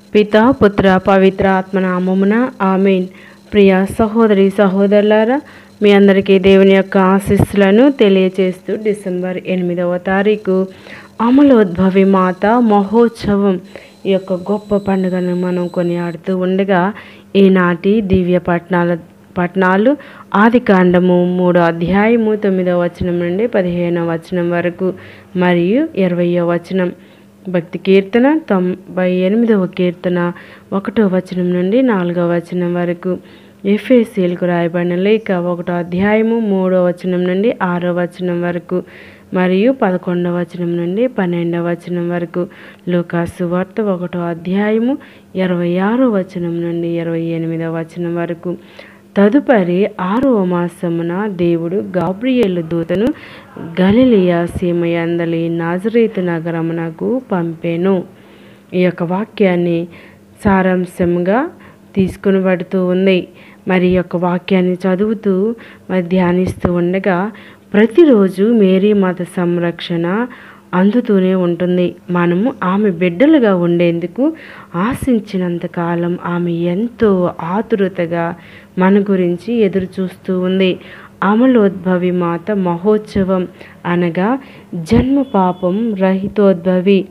పిత పుత్ర పవిత్ర ఆత్మనామమున ఆమెన్ ప్రియ సహోదరి సహోదరులారా మీ అందరికీ దేవుని యొక్క ఆశీస్సులను తెలియచేస్తూ డిసెంబర్ ఎనిమిదవ తారీఖు అమలోద్భవి మాత మహోత్సవం ఈ యొక్క గొప్ప పండుగను మనం కొనియాడుతూ ఉండగా ఈనాటి దివ్య పట్టణాల పట్టణాలు ఆది కాండము మూడో అధ్యాయము తొమ్మిదవ వచనం నుండి పదిహేనవ వచనం వరకు మరియు ఇరవయో వచనం భక్తి కీర్తన తొంభై ఎనిమిదవ కీర్తన ఒకటో వచనం నుండి నాలుగవ వచనం వరకు ఎఫ్ఏసీలకు రాయబడిన లేఖ ఒకటో అధ్యాయము మూడో వచనం నుండి ఆరో వచనం వరకు మరియు పదకొండవ వచనం నుండి పన్నెండవ వచనం వరకు లూకాసు వార్త ఒకటో అధ్యాయము ఇరవై ఆరో వచనం నుండి ఇరవై ఎనిమిదవ వచనం వరకు తదుపరి ఆరవ మాసమున దేవుడు గాబ్రియేలు దూతను గలిలియా సీమయందలి నాజరేతు నగరమునకు పంపెను ఈ యొక్క వాక్యాన్ని సారాంశంగా తీసుకుని పడుతూ ఉంది మరి ఈ యొక్క వాక్యాన్ని చదువుతూ మరి ధ్యానిస్తూ ఉండగా ప్రతిరోజు మేరీ మాత సంరక్షణ అందుతూనే ఉంటుంది మనము ఆమె బిడ్డలుగా ఉండేందుకు ఆశించినంత కాలం ఆమె ఎంతో ఆతురతగా మన గురించి ఎదురు చూస్తూ ఉంది అమలోద్భవి మాత మహోత్సవం అనగా జన్మ పాపం రహితోద్భవి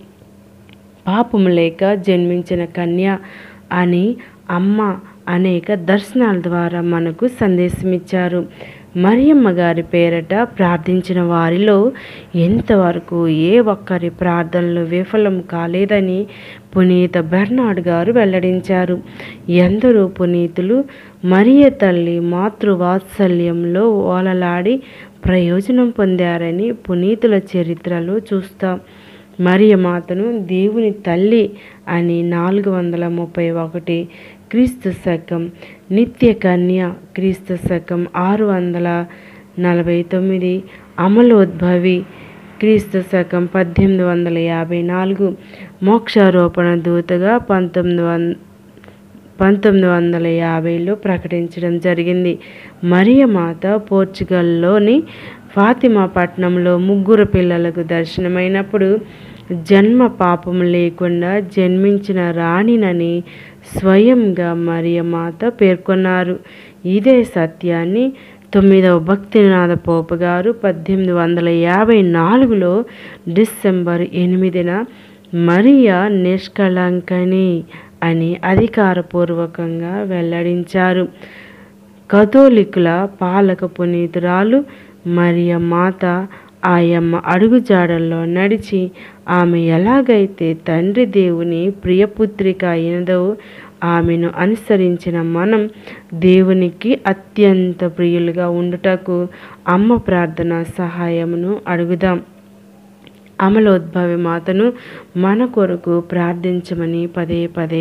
పాపం లేక జన్మించిన కన్య అని అమ్మ అనేక దర్శనాల ద్వారా మనకు సందేశమిచ్చారు మరియమ్మ గారి పేరట ప్రార్థించిన వారిలో ఎంతవరకు ఏ ఒక్కరి ప్రార్థనలు విఫలం కాలేదని పునీత బెర్నాడ్ గారు వెల్లడించారు ఎందరో పునీతులు మరియ తల్లి మాతృవాత్సల్యంలో ఓలలాడి ప్రయోజనం పొందారని పునీతుల చరిత్రలో చూస్తాం మరియ మాతను దేవుని తల్లి అని నాలుగు వందల ముప్పై ఒకటి క్రీస్తు శకం నిత్య కన్య క్రీస్తు శకం ఆరు వందల నలభై తొమ్మిది అమలోద్భవి క్రీస్తు శకం పద్దెనిమిది వందల యాభై నాలుగు మోక్షారోపణ దూతగా పంతొమ్మిది వంద పంతొమ్మిది వందల యాభైలో ప్రకటించడం జరిగింది మరియ మాత పోర్చుగల్లోని ఫాతిమా పట్టణంలో ముగ్గురు పిల్లలకు దర్శనమైనప్పుడు జన్మ పాపం లేకుండా జన్మించిన రాణినని స్వయంగా మరియమాత పేర్కొన్నారు ఇదే సత్యాన్ని తొమ్మిదవ భక్తినాథ పోపు గారు పద్దెనిమిది వందల యాభై నాలుగులో డిసెంబర్ ఎనిమిదిన మరియా నిష్కళంకని అని అధికారపూర్వకంగా వెల్లడించారు కథోలికుల పాలక పునీతురాలు మరియ మాత ఆయమ్మ అడుగుజాడల్లో నడిచి ఆమె ఎలాగైతే తండ్రి దేవుని ప్రియపుత్రిక అయినదో ఆమెను అనుసరించిన మనం దేవునికి అత్యంత ప్రియులుగా ఉండుటకు అమ్మ ప్రార్థన సహాయమును అడుగుదాం అమలోద్భవి మాతను మన కొరకు ప్రార్థించమని పదే పదే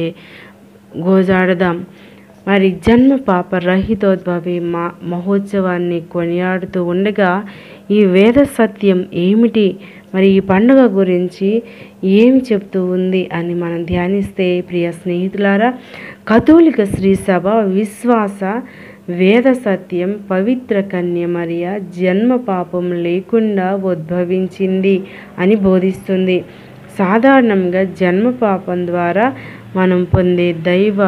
గోజాడదాం మరి జన్మ పాప రహితోద్భవి మా మహోత్సవాన్ని కొనియాడుతూ ఉండగా ఈ వేద సత్యం ఏమిటి మరి ఈ పండుగ గురించి ఏమి చెప్తూ ఉంది అని మనం ధ్యానిస్తే ప్రియ స్నేహితులారా కథోలిక శ్రీ సభ విశ్వాస వేద సత్యం పవిత్ర కన్య మరియ జన్మ పాపం లేకుండా ఉద్భవించింది అని బోధిస్తుంది సాధారణంగా జన్మ పాపం ద్వారా మనం పొందే దైవ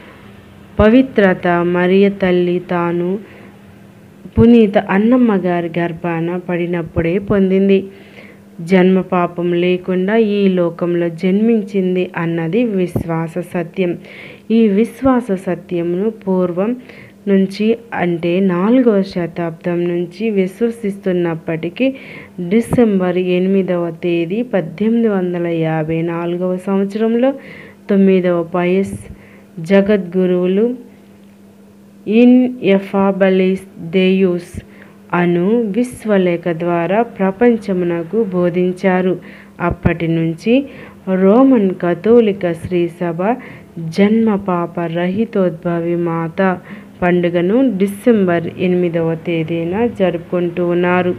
పవిత్రత మరియ తల్లి తాను పునీత అన్నమ్మ గారి గర్భాన పడినప్పుడే పొందింది జన్మ పాపం లేకుండా ఈ లోకంలో జన్మించింది అన్నది విశ్వాస సత్యం ఈ విశ్వాస సత్యమును పూర్వం నుంచి అంటే నాలుగవ శతాబ్దం నుంచి విశ్వసిస్తున్నప్పటికీ డిసెంబర్ ఎనిమిదవ తేదీ పద్దెనిమిది వందల యాభై నాలుగవ సంవత్సరంలో తొమ్మిదవ పయస్ జగద్గురువులు ఇన్ ఎఫాబలిస్ దేయూస్ అను విశ్వలేఖ ద్వారా ప్రపంచమునకు బోధించారు అప్పటి నుంచి రోమన్ కథోలిక శ్రీ సభ జన్మ పాప రహితోద్భవి మాత పండుగను డిసెంబర్ ఎనిమిదవ తేదీన జరుపుకుంటూ ఉన్నారు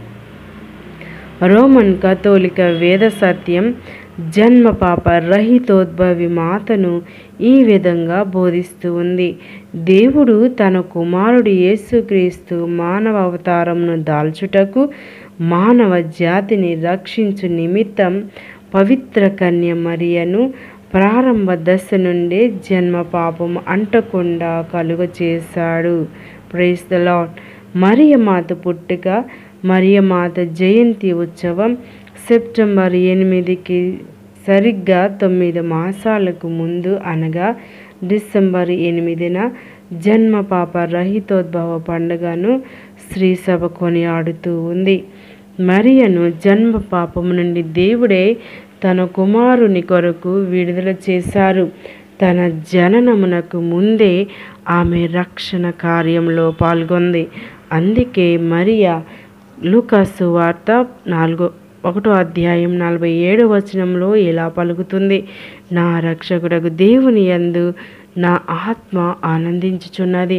రోమన్ కథోలిక వేద సత్యం జన్మ పాప రహితోద్భవి మాతను ఈ విధంగా బోధిస్తూ ఉంది దేవుడు తన కుమారుడు యేసుక్రీస్తు మానవ అవతారంను దాల్చుటకు మానవ జాతిని రక్షించు నిమిత్తం పవిత్ర కన్య మరియను ప్రారంభ దశ నుండి జన్మ పాపం అంటకుండా కలుగ చేశాడు ప్రైస్ ద లాడ్ మరియమాత పుట్టుక మరియమాత జయంతి ఉత్సవం సెప్టెంబర్ ఎనిమిదికి సరిగ్గా తొమ్మిది మాసాలకు ముందు అనగా డిసెంబర్ ఎనిమిదిన జన్మ పాప రహితోద్భవ పండుగను శ్రీసభ కొనియాడుతూ ఉంది మరియను జన్మ పాపము నుండి దేవుడే తన కుమారుని కొరకు విడుదల చేశారు తన జననమునకు ముందే ఆమె రక్షణ కార్యంలో పాల్గొంది అందుకే మరియా లూకాసు వార్త నాలుగో ఒకటో అధ్యాయం నలభై ఏడో వచనంలో ఇలా పలుకుతుంది నా రక్షకుడకు దేవుని యందు నా ఆత్మ ఆనందించుచున్నది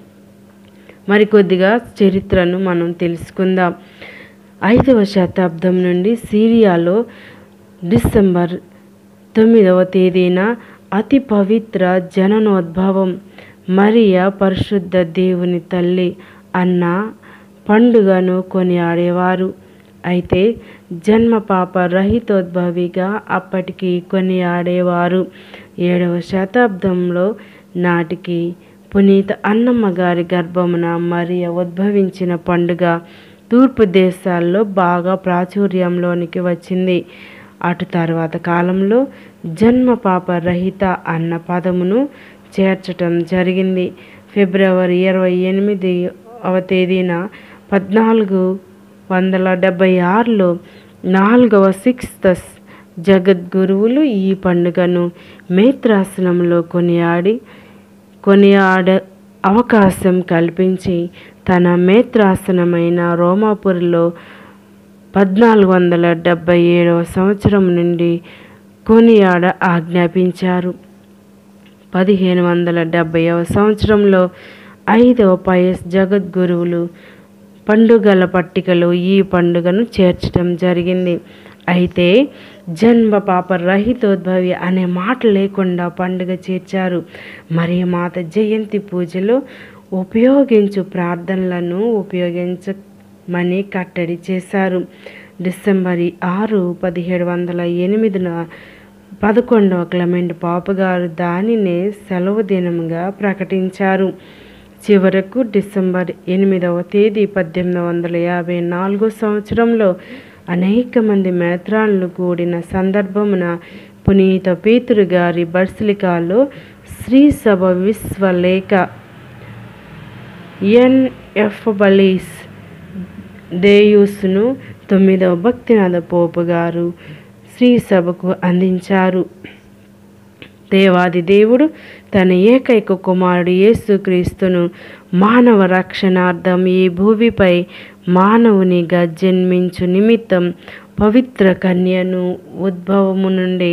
మరికొద్దిగా చరిత్రను మనం తెలుసుకుందాం ఐదవ శతాబ్దం నుండి సిరియాలో డిసెంబర్ తొమ్మిదవ తేదీన అతి పవిత్ర జననోద్భవం మరియ పరిశుద్ధ దేవుని తల్లి అన్న పండుగను కొనియాడేవారు అయితే జన్మ పాప రహితోద్భవిగా అప్పటికి కొనియాడేవారు ఏడవ శతాబ్దంలో నాటికి పునీత అన్నమ్మ గారి గర్భమున మరియ ఉద్భవించిన పండుగ తూర్పు దేశాల్లో బాగా ప్రాచుర్యంలోనికి వచ్చింది అటు తర్వాత కాలంలో జన్మ పాప రహిత అన్న పదమును చేర్చటం జరిగింది ఫిబ్రవరి ఇరవై ఎనిమిదవ తేదీన పద్నాలుగు వందల డెబ్భై ఆరులో నాలుగవ సిక్స్త్ జగద్గురువులు ఈ పండుగను మేత్రాసనంలో కొనియాడి కొనియాడ అవకాశం కల్పించి తన మేత్రాసనమైన రోమాపురిలో పద్నాలుగు వందల డెబ్భై ఏడవ సంవత్సరం నుండి కొనియాడ ఆజ్ఞాపించారు పదిహేను వందల డెబ్భైవ సంవత్సరంలో ఐదవ పయస్ జగద్గురువులు పండుగల పట్టికలో ఈ పండుగను చేర్చడం జరిగింది అయితే జన్మ పాప రహితోద్భవి అనే మాట లేకుండా పండుగ చేర్చారు మరి మాత జయంతి పూజలో ఉపయోగించు ప్రార్థనలను ఉపయోగించమని కట్టడి చేశారు డిసెంబర్ ఆరు పదిహేడు వందల ఎనిమిదిన పదకొండవ క్లమెంట్ పాప గారు దానినే సెలవు దినముగా ప్రకటించారు చివరకు డిసెంబర్ ఎనిమిదవ తేదీ పద్దెనిమిది వందల యాభై నాలుగో సంవత్సరంలో అనేక మంది మేత్రాలను కూడిన సందర్భమున పునీత పేతురు గారి బర్సిలికాలో శ్రీ సభ విశ్వలేఖ ఎన్ఎఫ్ బలీస్ దేయూస్ను తొమ్మిదవ భక్తినాథ పోపు గారు శ్రీ సభకు అందించారు దేవాది దేవుడు తన ఏకైక కుమారుడు యేసుక్రీస్తును మానవ రక్షణార్థం ఈ భూమిపై మానవునిగా జన్మించు నిమిత్తం పవిత్ర కన్యను ఉద్భవము నుండి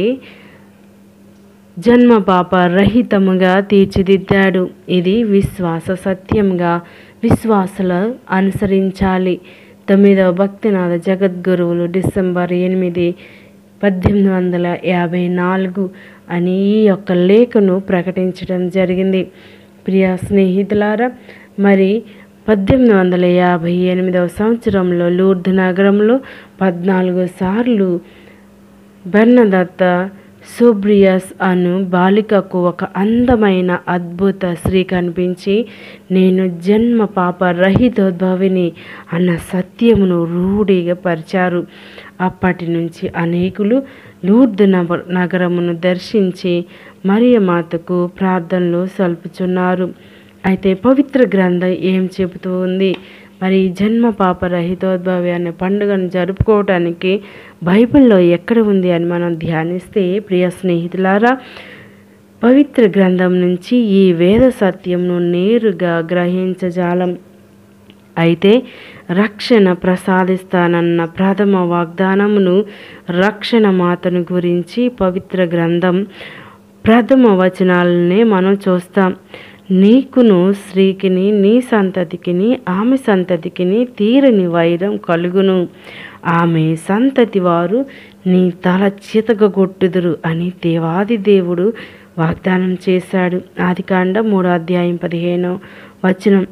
జన్మ పాప రహితముగా తీర్చిదిద్దాడు ఇది విశ్వాస సత్యంగా విశ్వాసుల అనుసరించాలి తొమ్మిదవ భక్తినాథ జగద్గురువులు డిసెంబర్ ఎనిమిది పద్దెనిమిది వందల యాభై నాలుగు అని ఈ యొక్క లేఖను ప్రకటించడం జరిగింది ప్రియ స్నేహితులారా మరి పద్దెనిమిది వందల యాభై ఎనిమిదవ సంవత్సరంలో లూర్ద్ నగరంలో పద్నాలుగు సార్లు బెర్నదత్త సూబ్రియస్ అను బాలికకు ఒక అందమైన అద్భుత స్త్రీ కనిపించి నేను జన్మ పాప రహితోద్భవిని అన్న సత్యమును రూఢిగా పరిచారు అప్పటి నుంచి అనేకులు లూర్ద్ నగ నగరమును దర్శించి మరియమాతకు ప్రార్థనలు సల్పుచున్నారు అయితే పవిత్ర గ్రంథం ఏం చెబుతూ ఉంది మరి జన్మ పాప రహితోద్భవి అనే పండుగను జరుపుకోవటానికి బైబిల్లో ఎక్కడ ఉంది అని మనం ధ్యానిస్తే ప్రియ స్నేహితులారా పవిత్ర గ్రంథం నుంచి ఈ వేద సత్యంను నేరుగా గ్రహించజాలం అయితే రక్షణ ప్రసాదిస్తానన్న ప్రథమ వాగ్దానమును రక్షణ మాతను గురించి పవిత్ర గ్రంథం ప్రథమ వచనాలనే మనం చూస్తాం నీకును స్త్రీకిని నీ సంతతికిని ఆమె సంతతికిని తీరని వైరం కలుగును ఆమె సంతతి వారు నీ తల చితగొట్టుదురు అని దేవాది దేవుడు వాగ్దానం చేశాడు ఆదికాండ మూడో అధ్యాయం పదిహేనో వచనం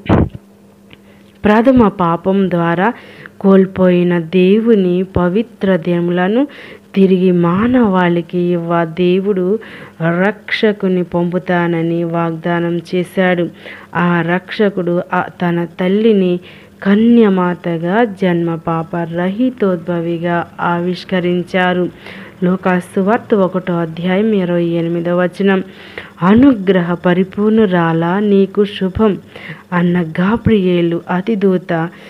ప్రథమ పాపం ద్వారా కోల్పోయిన దేవుని పవిత్ర దినములను తిరిగి మానవాళికి ఇవ్వ దేవుడు రక్షకుని పంపుతానని వాగ్దానం చేశాడు ఆ రక్షకుడు ఆ- తన తల్లిని కన్యమాతగా జన్మ పాప రహితోద్భవిగా ఆవిష్కరించారు లోకాసు వార్త ఒకటో అధ్యాయం ఇరవై ఎనిమిదో వచనం అనుగ్రహ పరిపూర్ణురాల నీకు శుభం అన్న గాబ్రియేలు అతిదూత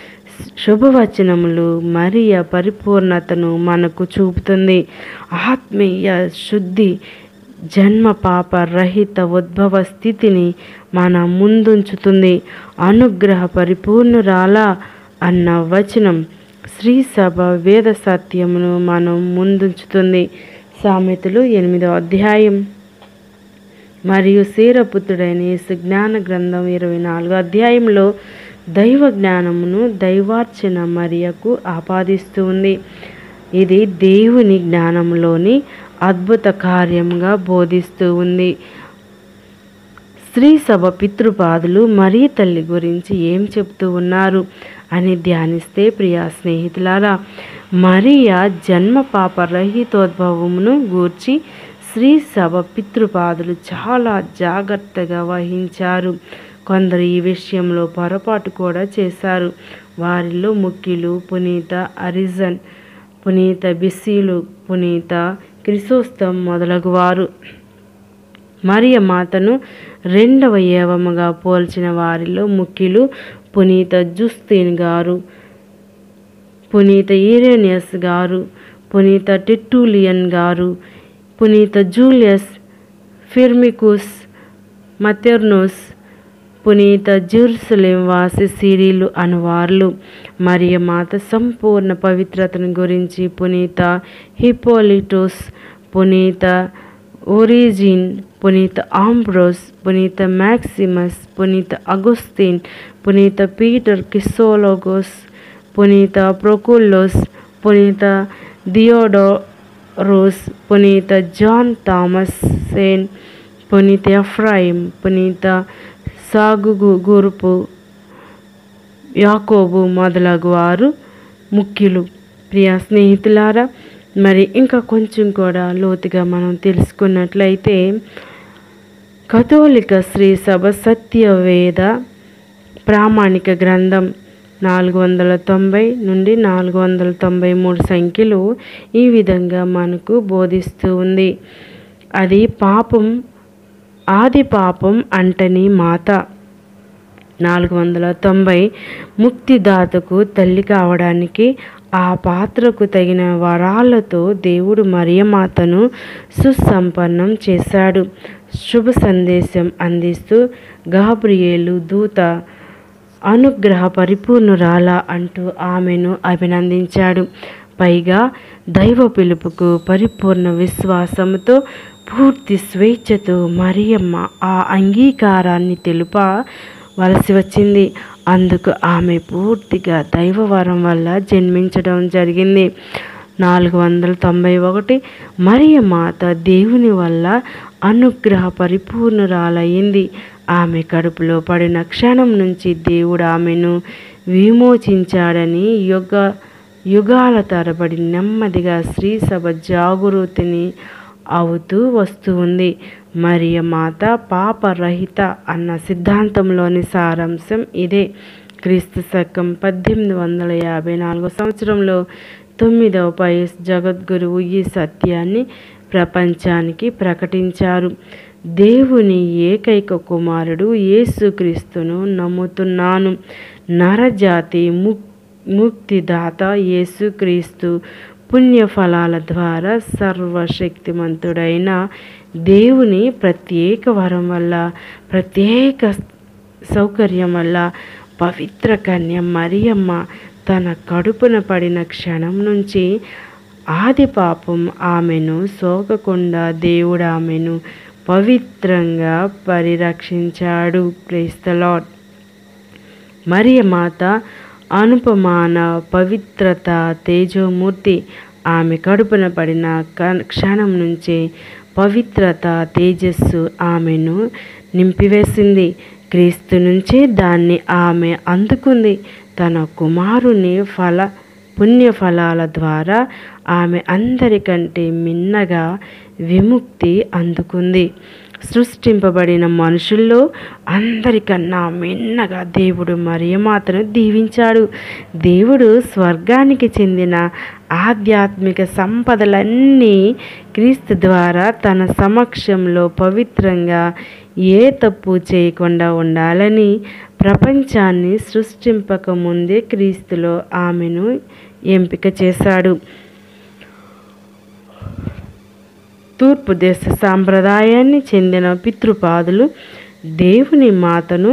శుభవచనములు మరియ పరిపూర్ణతను మనకు చూపుతుంది ఆత్మీయ శుద్ధి జన్మ పాప రహిత ఉద్భవ స్థితిని మన ముందుంచుతుంది అనుగ్రహ పరిపూర్ణురాల అన్న వచనం శ్రీ సభ వేద సత్యమును మనం ముందుంచుతుంది సామెతలు ఎనిమిదో అధ్యాయం మరియు శీరపుత్రుడైన యేసు జ్ఞాన గ్రంథం ఇరవై నాలుగో అధ్యాయంలో దైవ జ్ఞానమును దైవార్చన మరియకు ఆపాదిస్తూ ఉంది ఇది దేవుని జ్ఞానంలోని అద్భుత కార్యంగా బోధిస్తూ ఉంది స్త్రీ సభ పితృపాదులు మరీ తల్లి గురించి ఏం చెప్తూ ఉన్నారు అని ధ్యానిస్తే ప్రియా స్నేహితులారా మరియా జన్మ పాప రహితోద్భవమును గూర్చి శ్రీ సభ పితృపాదులు చాలా జాగ్రత్తగా వహించారు కొందరు ఈ విషయంలో పొరపాటు కూడా చేశారు వారిలో ముఖ్యులు పునీత అరిజన్ పునీత బిస్సీలు పునీత క్రిసోస్తం మొదలగువారు మరియ మాతను రెండవ ఏవముగా పోల్చిన వారిలో ముఖ్యులు పునీత జుస్తీన్ గారు పునీత ఈరేనియస్ గారు పునీత టిట్టూలియన్ గారు పునీత జూలియస్ ఫిర్మికుస్ మథెర్నోస్ పునీత జెరూసలేం వాసి సిరీలు అనువార్లు మరియ మాత సంపూర్ణ పవిత్రతను గురించి పునీత హిపోలిటోస్ పునీత ఒరిజిన్ పునీత ఆంబ్రోస్ పునీత మ్యాక్సిమస్ పునీత అగుస్తీన్ పునీత పీటర్ కిసోలోగోస్ పునీత ప్రొకుల్లోస్ పునీత దియోడోరోస్ పునీత జాన్ థామస్ సేన్ పునీత ఎఫ్రాయిం పునీత సాగుగు గురుపు యాకోబు మొదలగు వారు ముఖ్యులు ప్రియ స్నేహితులారా మరి ఇంకా కొంచెం కూడా లోతుగా మనం తెలుసుకున్నట్లయితే కథోలిక శ్రీ సభ సత్యవేద ప్రామాణిక గ్రంథం నాలుగు వందల తొంభై నుండి నాలుగు వందల తొంభై మూడు సంఖ్యలు ఈ విధంగా మనకు బోధిస్తూ ఉంది అది పాపం ఆది పాపం అంటని మాత నాలుగు వందల తొంభై ముక్తిదాతకు తల్లి కావడానికి ఆ పాత్రకు తగిన వరాలతో దేవుడు మరియమాతను సుసంపన్నం చేశాడు శుభ సందేశం అందిస్తూ గాబ్రియేలు దూత అనుగ్రహ పరిపూర్ణురాల అంటూ ఆమెను అభినందించాడు పైగా దైవ పిలుపుకు పరిపూర్ణ విశ్వాసంతో పూర్తి స్వేచ్ఛతో మరియమ్మ ఆ అంగీకారాన్ని తెలుప వలసి వచ్చింది అందుకు ఆమె పూర్తిగా దైవవరం వల్ల జన్మించడం జరిగింది నాలుగు వందల తొంభై ఒకటి మరియ మాత దేవుని వల్ల అనుగ్రహ పరిపూర్ణురాలయ్యింది ఆమె కడుపులో పడిన క్షణం నుంచి దేవుడు ఆమెను విమోచించాడని యుగ యుగాల తరబడి నెమ్మదిగా శ్రీ సభ జాగృతిని అవుతూ వస్తూ ఉంది మరియ మాత పాపరహిత అన్న సిద్ధాంతంలోని సారాంశం ఇదే క్రీస్తు శకం పద్దెనిమిది వందల యాభై నాలుగో సంవత్సరంలో తొమ్మిదవ పయస్ జగద్గురువు ఈ సత్యాన్ని ప్రపంచానికి ప్రకటించారు దేవుని ఏకైక కుమారుడు యేసుక్రీస్తును నమ్ముతున్నాను నరజాతి ముక్ ముక్తిదాత యేసుక్రీస్తు పుణ్యఫలాల ద్వారా సర్వశక్తిమంతుడైన దేవుని ప్రత్యేక వరం వల్ల ప్రత్యేక సౌకర్యం వల్ల పవిత్ర కన్య మరియమ్మ తన కడుపున పడిన క్షణం నుంచి ఆది పాపం ఆమెను సోకకుండా దేవుడు ఆమెను పవిత్రంగా పరిరక్షించాడు క్రైస్తలాడ్ మరియ మాత అనుపమాన పవిత్రత తేజోమూర్తి ఆమె కడుపున పడిన క- క్షణం నుంచే పవిత్రత తేజస్సు ఆమెను నింపివేసింది క్రీస్తు నుంచే దాన్ని ఆమె అందుకుంది తన కుమారుని ఫల పుణ్య ఫలాల ద్వారా ఆమె అందరికంటే మిన్నగా విముక్తి అందుకుంది సృష్టింపబడిన మనుషుల్లో అందరికన్నా మిన్నగా దేవుడు మరియమాతను దీవించాడు దేవుడు స్వర్గానికి చెందిన ఆధ్యాత్మిక సంపదలన్నీ క్రీస్తు ద్వారా తన సమక్షంలో పవిత్రంగా ఏ తప్పు చేయకుండా ఉండాలని ప్రపంచాన్ని సృష్టింపక ముందే క్రీస్తులో ఆమెను ఎంపిక చేశాడు తూర్పు దేశ సాంప్రదాయాన్ని చెందిన పితృపాదులు దేవుని మాతను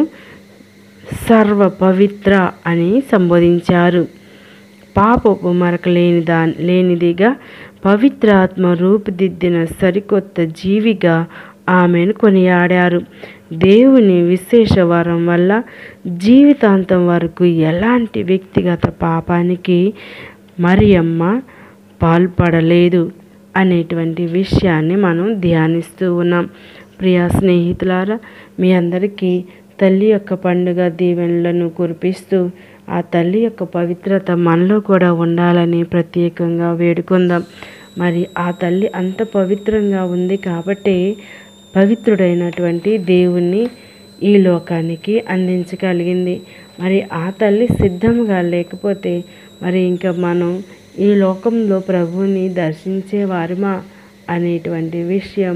సర్వ పవిత్ర అని సంబోధించారు పాపపు మరక లేని దా లేనిదిగా పవిత్రాత్మ రూపుదిద్దిన సరికొత్త జీవిగా ఆమెను కొనియాడారు దేవుని విశేష వరం వల్ల జీవితాంతం వరకు ఎలాంటి వ్యక్తిగత పాపానికి మరియమ్మ పాల్పడలేదు అనేటువంటి విషయాన్ని మనం ధ్యానిస్తూ ఉన్నాం ప్రియా స్నేహితులారా మీ అందరికీ తల్లి యొక్క పండుగ దీవెనలను కురిపిస్తూ ఆ తల్లి యొక్క పవిత్రత మనలో కూడా ఉండాలని ప్రత్యేకంగా వేడుకుందాం మరి ఆ తల్లి అంత పవిత్రంగా ఉంది కాబట్టి పవిత్రుడైనటువంటి దేవుణ్ణి ఈ లోకానికి అందించగలిగింది మరి ఆ తల్లి సిద్ధంగా లేకపోతే మరి ఇంకా మనం ఈ లోకంలో ప్రభువుని దర్శించే వారిమా అనేటువంటి విషయం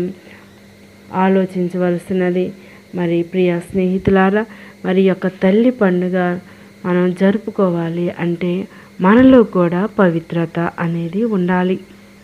ఆలోచించవలసినది మరి ప్రియ స్నేహితులారా మరి యొక్క తల్లి పండుగ మనం జరుపుకోవాలి అంటే మనలో కూడా పవిత్రత అనేది ఉండాలి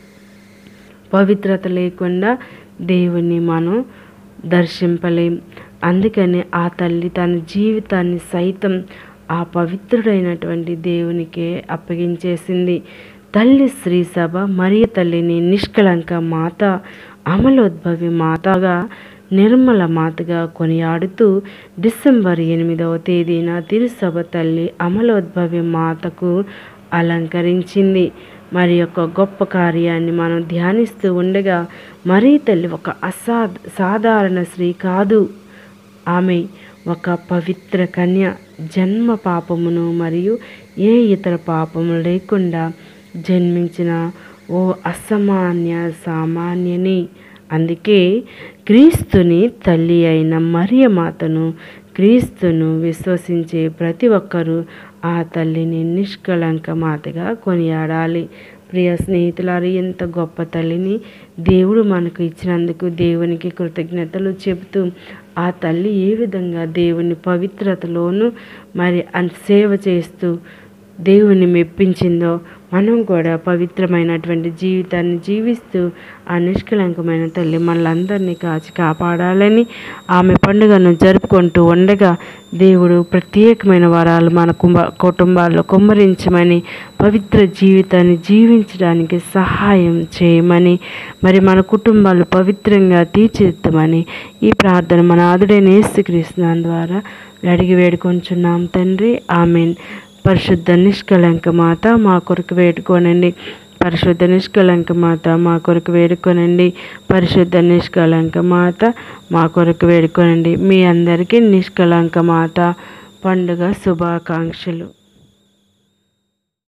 పవిత్రత లేకుండా దేవుణ్ణి మనం దర్శింపలేం అందుకని ఆ తల్లి తన జీవితాన్ని సైతం ఆ పవిత్రుడైనటువంటి దేవునికే అప్పగించేసింది తల్లి శ్రీ సభ మరియ తల్లిని నిష్కళంక మాత అమలోద్భవి మాతగా నిర్మల మాతగా కొనియాడుతూ డిసెంబర్ ఎనిమిదవ తేదీన తిరుసభ తల్లి అమలోద్భవి మాతకు అలంకరించింది మరి యొక్క గొప్ప కార్యాన్ని మనం ధ్యానిస్తూ ఉండగా మరీ తల్లి ఒక అసా సాధారణ స్త్రీ కాదు ఆమె ఒక పవిత్ర కన్య జన్మ పాపమును మరియు ఏ ఇతర పాపము లేకుండా జన్మించిన ఓ అసామాన్య సామాన్యని అందుకే క్రీస్తుని తల్లి అయిన మరియమాతను క్రీస్తును విశ్వసించే ప్రతి ఒక్కరూ ఆ తల్లిని నిష్కళంక మాతగా కొనియాడాలి ప్రియ స్నేహితులారు ఎంత గొప్ప తల్లిని దేవుడు మనకు ఇచ్చినందుకు దేవునికి కృతజ్ఞతలు చెబుతూ ఆ తల్లి ఏ విధంగా దేవుని పవిత్రతలోను మరి అన్ సేవ చేస్తూ దేవుని మెప్పించిందో మనం కూడా పవిత్రమైనటువంటి జీవితాన్ని జీవిస్తూ ఆ నిష్కలంకమైన తల్లి మనలందరినీ కాచి కాపాడాలని ఆమె పండుగను జరుపుకుంటూ ఉండగా దేవుడు ప్రత్యేకమైన వరాలు మన కుంభ కుటుంబాల్లో కుమ్మరించమని పవిత్ర జీవితాన్ని జీవించడానికి సహాయం చేయమని మరి మన కుటుంబాలు పవిత్రంగా తీర్చిదిద్దమని ఈ ప్రార్థన మన ఆదుడైన యేసుక్రీస్తు ద్వారా అడిగి వేడుకొంచున్నాం తండ్రి ఆమెన్ పరిశుద్ధ నిష్కలంక మాత మా కొరకు వేడుకోనండి పరిశుద్ధ నిష్కలంక మాత మా కొరకు వేడుకొనండి పరిశుద్ధ నిష్కలంక మాత మా కొరకు వేడుకొనండి మీ అందరికీ నిష్కలంక మాత పండుగ శుభాకాంక్షలు